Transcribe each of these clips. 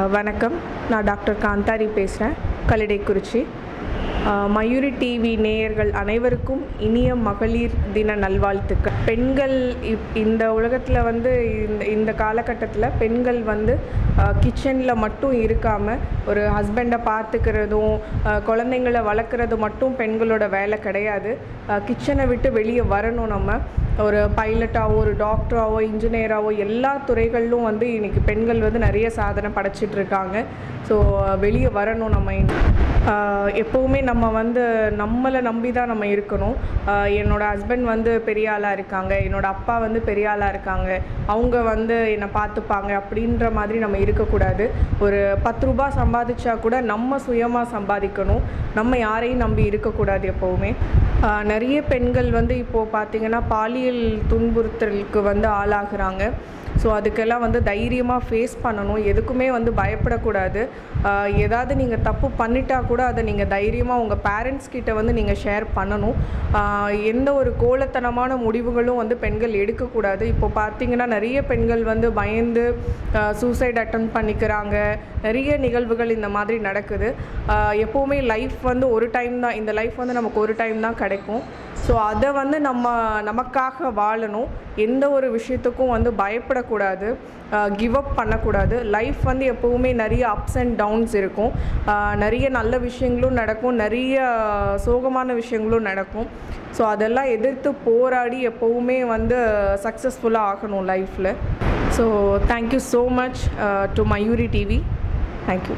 வணக்கம் நான் டாக்டர் காந்தாரி பேசுகிறேன் கல்லடைக்குறிச்சி அஹ், மயூரி டிவி நேயர்கள் அனைவருக்கும் இனிய மகளிர் தின நல்வாழ்த்துக்கள் பெண்கள் இப் இந்த உலகத்தில் வந்து இந்த இந்த காலகட்டத்தில் பெண்கள் வந்து கிச்சனில் மட்டும் இருக்காமல் ஒரு ஹஸ்பண்டை பார்த்துக்கிறதும் அஹ், குழந்தைங்களை வளர்க்குறது மட்டும் பெண்களோட வேலை கிடையாது கிச்சனை விட்டு வெளியே வரணும் நம்ம ஒரு பைலட்டாவோ ஒரு டாக்டராவோ இன்ஜினியராவோ எல்லா துறைகளிலும் வந்து இன்றைக்கி பெண்கள் வந்து நிறைய சாதனை படைச்சிட்டு இருக்காங்க ஸோ வெளியே வரணும் நம்ம ஆஹ் எப்போவுமே நம்ம வந்து நம்மளை நம்பி தான் நம்ம இருக்கணும் ஆஹ் என்னோட ஹஸ்பண்ட் வந்து பெரிய ஆளாக இருக்காங்க என்னோட அப்பா வந்து பெரிய ஆளாக இருக்காங்க அவங்க வந்து என்னை பார்த்துப்பாங்க அப்படின்ற மாதிரி நம்ம இருக்கக்கூடாது ஒரு பத்து ரூபாய் சம்பாதிச்சா கூட நம்ம சுயமாக சம்பாதிக்கணும் நம்ம யாரையும் நம்பி இருக்கக்கூடாது எப்போவுமே ஆஹ் நிறைய பெண்கள் வந்து இப்போது பார்த்தீங்கன்னா பாலியல் துன்புறுத்தலுக்கு வந்து ஆளாகிறாங்க ஸோ அதுக்கெல்லாம் வந்து தைரியமாக ஃபேஸ் பண்ணணும் எதுக்குமே வந்து பயப்படக்கூடாது ஆஹ் ஏதாவது நீங்கள் தப்பு பண்ணிட்டா கூட அதை நீங்கள் தைரியமாக உங்கள் பேரண்ட்ஸ் கிட்ட வந்து நீங்கள் ஷேர் பண்ணணும் ஆஹ் எந்த ஒரு கோலத்தனமான முடிவுகளும் வந்து பெண்கள் எடுக்கக்கூடாது இப்போ பார்த்தீங்கன்னா நிறைய பெண்கள் வந்து பயந்து சூசைட் அட்டம் பண்ணிக்கிறாங்க நிறைய நிகழ்வுகள் இந்த மாதிரி நடக்குது ஆஹ் எப்போவுமே லைஃப் வந்து ஒரு டைம் தான் இந்த லைஃப் வந்து நமக்கு ஒரு டைம் தான் கிடைக்கும் ஸோ அதை வந்து நம்ம நமக்காக வாழணும் எந்த ஒரு விஷயத்துக்கும் வந்து பயப்படக்கூடாது கிவ் அப் பண்ணக்கூடாது லைஃப் வந்து எப்போவுமே நிறைய அப்ஸ் அண்ட் டவுன்ஸ் இருக்கும் ஆஹ் நிறைய நல்ல விஷயங்களும் நடக்கும் நிறைய சோகமான விஷயங்களும் நடக்கும் ஸோ அதெல்லாம் எதிர்த்து போராடி எப்போவுமே வந்து சக்ஸஸ்ஃபுல்லாக ஆகணும் லைஃப்பில் so thank you so much to Mayuri TV thank you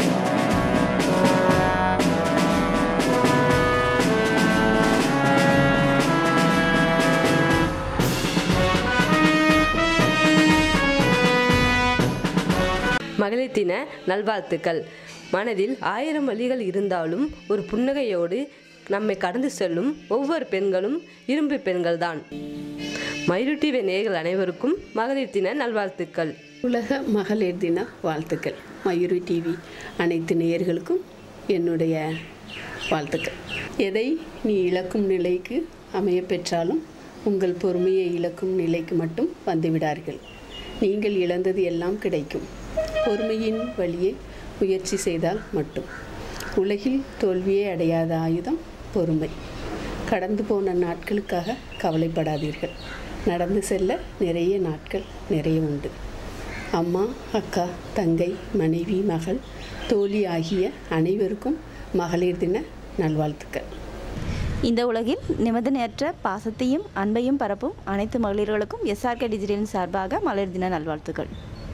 மகளிர் தின நல்வாழ்த்துக்கள் மனதில் ஆயிரம் வழிகள் இருந்தாலும் ஒரு புன்னகையோடு நம்மை கடந்து செல்லும் ஒவ்வொரு பெண்களும் இரும்பு பெண்கள்தான் மயிலுட்டிவ நேயர்கள் அனைவருக்கும் மகளிர் தின நல்வாழ்த்துக்கள் உலக மகளிர் தின வாழ்த்துக்கள் மயூரி டிவி அனைத்து நேயர்களுக்கும் என்னுடைய வாழ்த்துக்கள் எதை நீ இழக்கும் நிலைக்கு அமைய பெற்றாலும் உங்கள் பொறுமையை இழக்கும் நிலைக்கு மட்டும் வந்துவிடார்கள் நீங்கள் இழந்தது எல்லாம் கிடைக்கும் பொறுமையின் வழியே முயற்சி செய்தால் மட்டும் உலகில் தோல்வியே அடையாத ஆயுதம் பொறுமை கடந்து போன நாட்களுக்காக கவலைப்படாதீர்கள் நடந்து செல்ல நிறைய நாட்கள் நிறைய உண்டு அம்மா அக்கா தங்கை மனைவி மகள் தோழி ஆகிய அனைவருக்கும் மகளிர் தின நல்வாழ்த்துக்கள் இந்த உலகில் நிபந்தனையற்ற பாசத்தையும் அன்பையும் பரப்பும் அனைத்து மகளிர்களுக்கும் எஸ்ஆர்கே டிஜிட்டலின் சார்பாக மலர் தின நல்வாழ்த்துக்கள்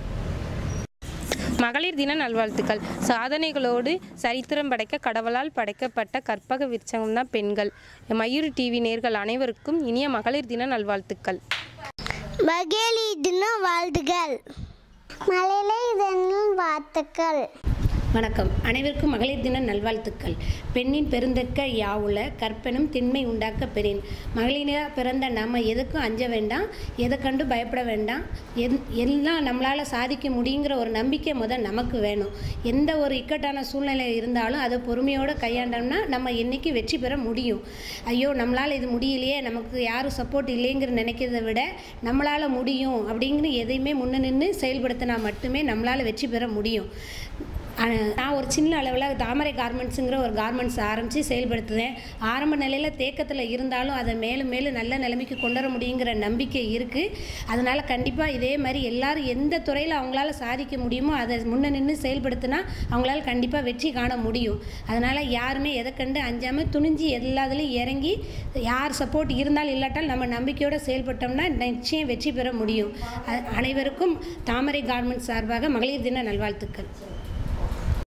மகளிர் தின நல்வாழ்த்துக்கள் சாதனைகளோடு சரித்திரம் படைக்க கடவுளால் படைக்கப்பட்ட கற்பக விருச்சகம் தான் பெண்கள் மயூர் டிவி நேர்கள் அனைவருக்கும் இனிய மகளிர் தின நல்வாழ்த்துக்கள் மகளிர் தின வாழ்த்துகள் மழலை தினம் வாழ்த்துக்கள் வணக்கம் அனைவருக்கும் மகளிர் தின நல்வாழ்த்துக்கள் பெண்ணின் பெருந்தக்க யாவுல கற்பனும் திண்மை உண்டாக்க பெறின் மகளிராக பிறந்த நம்ம எதுக்கும் அஞ்ச வேண்டாம் எதை கண்டு பயப்பட வேண்டாம் எந் எல்லாம் நம்மளால் சாதிக்க முடியுங்கிற ஒரு நம்பிக்கை முதல் நமக்கு வேணும் எந்த ஒரு இக்கட்டான சூழ்நிலை இருந்தாலும் அதை பொறுமையோடு கையாண்டோம்னா நம்ம என்னைக்கு வெற்றி பெற முடியும் ஐயோ நம்மளால் இது முடியலையே நமக்கு யாரும் சப்போர்ட் இல்லைங்கிற நினைக்கிறத விட நம்மளால் முடியும் அப்படிங்கிற எதையுமே முன்ன நின்று செயல்படுத்தினா மட்டுமே நம்மளால் வெற்றி பெற முடியும் அஹ் நான் ஒரு சின்ன அளவில் தாமரை கார்மெண்ட்ஸுங்கிற ஒரு கார்மெண்ட்ஸ் ஆரம்பித்து செயல்படுத்துவேன் ஆரம்ப நிலையில் தேக்கத்தில் இருந்தாலும் அதை மேலும் மேலும் நல்ல நிலைமைக்கு கொண்டு வர முடியுங்கிற நம்பிக்கை இருக்குது அதனால் கண்டிப்பாக இதே மாதிரி எல்லாரும் எந்த துறையில் அவங்களால சாதிக்க முடியுமோ அதை முன்ன நின்று செயல்படுத்தினா அவங்களால கண்டிப்பாக வெற்றி காண முடியும் அதனால் யாருமே எதை கண்டு அஞ்சாமல் துணிஞ்சு எல்லாத்துலேயும் இறங்கி யார் சப்போர்ட் இருந்தால் இல்லாட்டால் நம்ம நம்பிக்கையோடு செயல்பட்டோம்னா நிச்சயம் வெற்றி பெற முடியும் அ- அனைவருக்கும் தாமரை கார்மெண்ட்ஸ் சார்பாக மகளிர் தின நல்வாழ்த்துக்கள்